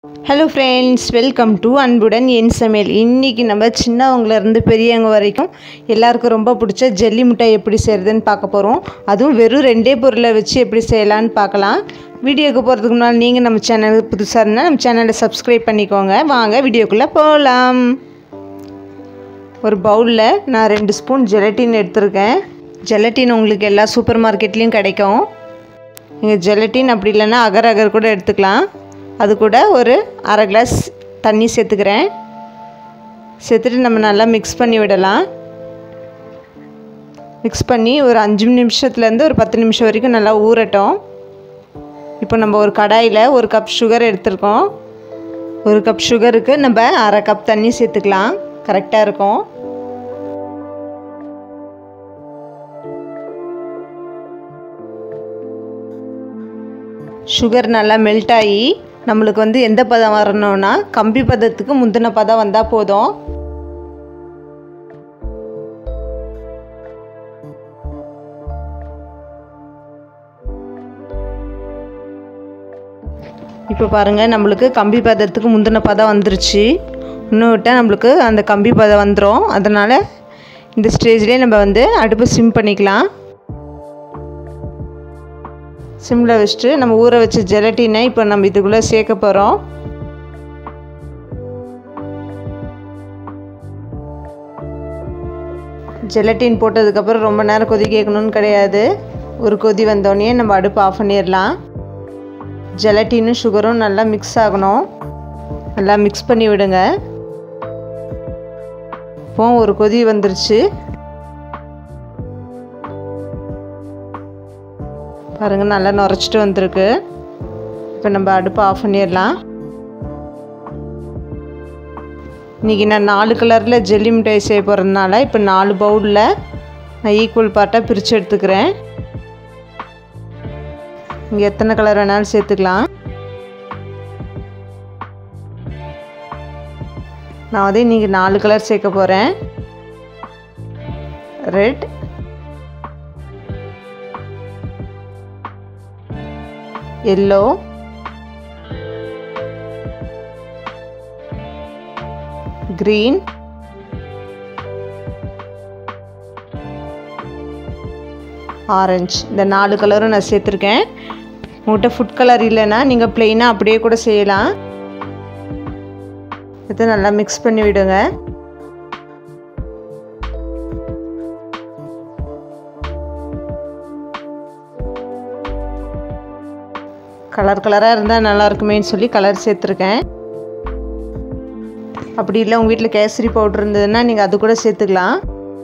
hello friends welcome to அன்புடன் என் சமையல் இன்றைக்கி நம்ம சின்னவங்கலேருந்து பெரியவங்க வரைக்கும் எல்லாருக்கும் ரொம்ப பிடிச்ச ஜெல்லி மிட்டாய் எப்படி செய்கிறதுன்னு பார்க்க போகிறோம் அதுவும் வெறும் ரெண்டே பொருளை வச்சு எப்படி செய்யலான்னு பார்க்கலாம் வீடியோக்கு போகிறதுக்கு முன்னால் நீங்கள் நம்ம சேனலுக்கு புதுசாக இருந்தால் நம்ம சேனலை சப்ஸ்கிரைப் பண்ணிக்கோங்க வாங்க வீடியோக்குள்ளே போகலாம் ஒரு பவுலில் நான் ரெண்டு ஸ்பூன் ஜெலட்டின் எடுத்திருக்கேன் ஜெலட்டின் உங்களுக்கு எல்லா சூப்பர் மார்க்கெட்லேயும் கிடைக்கும் நீங்கள் ஜெலட்டின் அப்படி இல்லைன்னா அகர் அகர் கூட எடுத்துக்கலாம் அது கூட ஒரு அரை கிளாஸ் தண்ணி சேர்த்துக்கிறேன் சேர்த்துட்டு நம்ம நல்லா மிக்ஸ் பண்ணி விடலாம் மிக்ஸ் பண்ணி ஒரு அஞ்சு நிமிஷத்துலேருந்து ஒரு பத்து நிமிஷம் வரைக்கும் நல்லா ஊறட்டும் இப்போ நம்ம ஒரு கடாயில் ஒரு கப் சுகர் எடுத்துருக்கோம் ஒரு கப் சுகருக்கு நம்ம அரை கப் தண்ணி சேர்த்துக்கலாம் கரெக்டாக இருக்கும் சுகர் நல்லா மெல்ட் ஆகி நம்மளுக்கு வந்து எந்த பதம் வரணும்னா கம்பி பதத்துக்கு முந்தின பதம் வந்தால் போதும் இப்போ பாருங்கள் நம்மளுக்கு கம்பி பதத்துக்கு முந்தின பதம் வந்துருச்சு இன்னும் விட்டால் நம்மளுக்கு அந்த கம்பி பதம் வந்துடும் அதனால் இந்த ஸ்டேஜ்லேயே நம்ம வந்து அடுப்பு சிம் பண்ணிக்கலாம் சிம்மில் வச்சுட்டு நம்ம ஊற வச்ச ஜெலட்டினை இப்போ நம்ம இதுக்குள்ளே சேர்க்க போகிறோம் ஜெலட்டின் போட்டதுக்கப்புறம் ரொம்ப நேரம் கொதி கேட்கணும்னு கிடையாது ஒரு கொதி வந்தோடனே நம்ம அடுப்பு ஆஃப் பண்ணிடலாம் ஜெலட்டினும் சுகரும் நல்லா மிக்ஸ் ஆகணும் நல்லா மிக்ஸ் பண்ணி விடுங்க இப்போ ஒரு கொதி வந்துருச்சு பாருங்கள் நல்லா நுரைச்சிட்டு வந்திருக்கு இப்போ நம்ம அடுப்பை ஆஃப் பண்ணிடலாம் இன்றைக்கி நான் நாலு கலரில் ஜெல்லி மிட்டாய் செய்ய போகிறதுனால இப்போ நாலு பவுலில் நான் ஈக்குவல் பார்ட்டாக பிரித்து எடுத்துக்கிறேன் இங்கே எத்தனை கலர் வேணாலும் சேர்த்துக்கலாம் நான் வந்து இன்றைக்கி நாலு கலர் சேர்க்க போகிறேன் ரெட் எல்லோ க்ரீன் ஆரஞ்சு இந்த நாலு கலரும் நான் சேர்த்துருக்கேன் உங்கள்கிட்ட ஃபுட் கலர் இல்லைன்னா நீங்கள் ப்ளெயினாக அப்படியே கூட செய்யலாம் இதை நல்லா மிக்ஸ் பண்ணி விடுங்க கலர் கலராக இருந்தால் நல்லா இருக்குமேன்னு சொல்லி கலர் சேர்த்துருக்கேன் அப்படி இல்லை உங்கள் வீட்டில் கேசரி பவுட்ரு இருந்ததுன்னா நீங்கள் அது கூட சேர்த்துக்கலாம்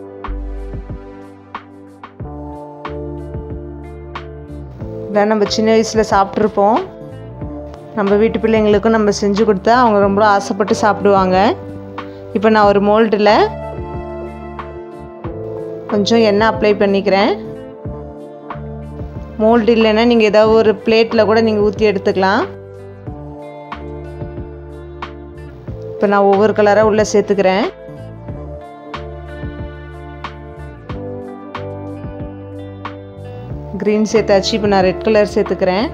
இல்லை நம்ம சின்ன வயசில் சாப்பிட்ருப்போம் நம்ம வீட்டு பிள்ளைங்களுக்கும் நம்ம செஞ்சு கொடுத்தா அவங்க ரொம்ப ஆசைப்பட்டு சாப்பிடுவாங்க இப்போ நான் ஒரு மோல்டில் கொஞ்சம் எண்ணெய் அப்ளை பண்ணிக்கிறேன் மோல்டு இல்லைன்னா நீங்கள் ஏதாவது ஒரு பிளேட்டில் கூட நீங்கள் ஊற்றி எடுத்துக்கலாம் இப்போ நான் ஒவ்வொரு கலராக உள்ளே சேர்த்துக்கிறேன் க்ரீன் சேர்த்தாச்சு இப்போ நான் ரெட் கலர் சேர்த்துக்கிறேன்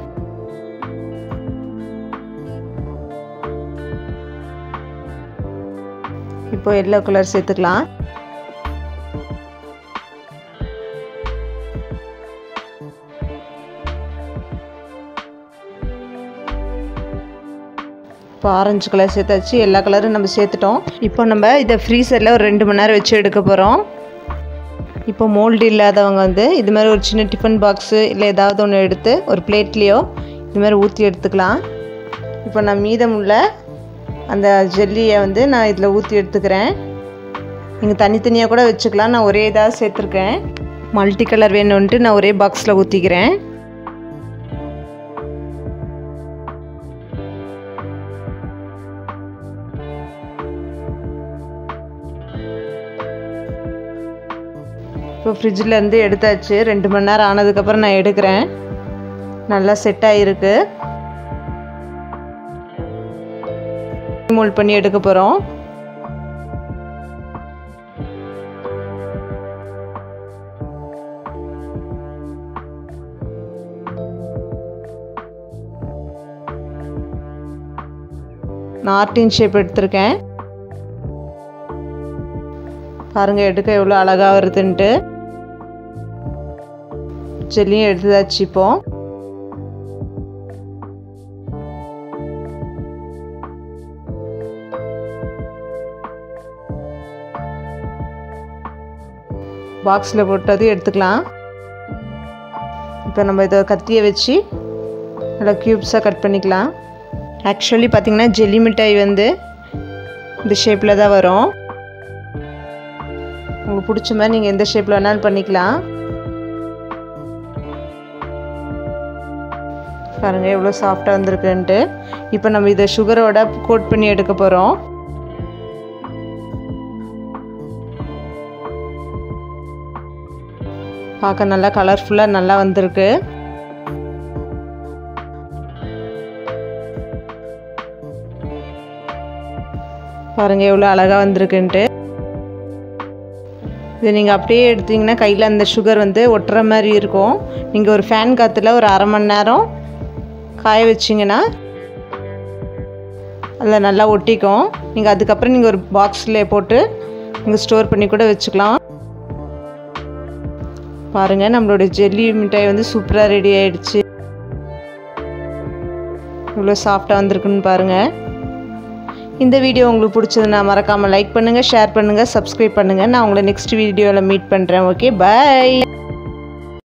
இப்போ எல்லோ கலர் சேர்த்துக்கலாம் இப்போ ஆரஞ்சு கலர் சேர்த்தாச்சு எல்லா கலரும் நம்ம சேர்த்துட்டோம் இப்போ நம்ம இதை ஃப்ரீசரில் ஒரு ரெண்டு மணி நேரம் வச்சு எடுக்க போகிறோம் இப்போ மோல்டு இல்லாதவங்க வந்து இது மாதிரி ஒரு சின்ன டிஃபன் பாக்ஸு இல்லை ஏதாவது ஒன்று எடுத்து ஒரு பிளேட்லேயோ இது மாதிரி ஊற்றி எடுத்துக்கலாம் இப்போ நான் மீதம் உள்ள அந்த ஜெல்லியை வந்து நான் இதில் ஊற்றி எடுத்துக்கிறேன் நீங்கள் தனித்தனியாக கூட வச்சுக்கலாம் நான் ஒரே இதாக சேர்த்துருக்கேன் மல்டி கலர் வேணும்ன்ட்டு நான் ஒரே பாக்ஸில் ஊற்றிக்கிறேன் இப்போ ஃப்ரிட்ஜிலேருந்து எடுத்தாச்சு ரெண்டு மணி நேரம் ஆனதுக்கப்புறம் நான் எடுக்கிறேன் நல்லா செட் ஆகிருக்கு மோல்ட் பண்ணி எடுக்க போகிறோம் நான் ஆர்டின் ஷேப் எடுத்திருக்கேன் பாருங்கள் எடுக்க எவ்வளோ அழகாக வருதுன்ட்டு ஜெல்லியும் எடுத்துதாச்சு இப்போ பாக்ஸில் போட்டது எடுத்துக்கலாம் இப்போ நம்ம இதை கத்தியை வச்சு நல்லா க்யூப்ஸாக கட் பண்ணிக்கலாம் ஆக்சுவலி பார்த்திங்கன்னா ஜெல்லி மிட்டாய் வந்து இந்த ஷேப்பில் தான் வரும் உங்களுக்கு பிடிச்ச மாதிரி நீங்கள் எந்த ஷேப்பில் வேணாலும் பண்ணிக்கலாம் பாருங்கள் எவ்வளோ சாஃப்டாக வந்திருக்குன்ட்டு இப்போ நம்ம இதை சுகரோட கோட் பண்ணி எடுக்க போகிறோம் பார்க்க நல்லா கலர்ஃபுல்லாக நல்லா வந்திருக்கு பாருங்கள் எவ்வளோ அழகாக வந்திருக்குன்ட்டு இது நீங்கள் அப்படியே எடுத்தீங்கன்னா கையில் அந்த சுகர் வந்து ஒட்டுற மாதிரி இருக்கும் நீங்கள் ஒரு ஃபேன் காற்றுல ஒரு அரை மணி நேரம் காய வச்சிங்கன்னா அதில் நல்லா ஒட்டிக்கும் நீங்கள் அதுக்கப்புறம் நீங்கள் ஒரு பாக்ஸில் போட்டு நீங்கள் ஸ்டோர் பண்ணி கூட வச்சுக்கலாம் பாருங்கள் நம்மளோட ஜெல்லி மிட்டாய் வந்து சூப்பராக ரெடி ஆயிடுச்சு இவ்வளோ சாஃப்டாக வந்திருக்குன்னு பாருங்கள் இந்த வீடியோ உங்களுக்கு பிடிச்சதுன்னா மறக்காமல் லைக் பண்ணுங்கள் ஷேர் பண்ணுங்கள் சப்ஸ்கிரைப் பண்ணுங்கள் நான் உங்களை நெக்ஸ்ட் வீடியோவில் மீட் பண்ணுறேன் ஓகே பாய்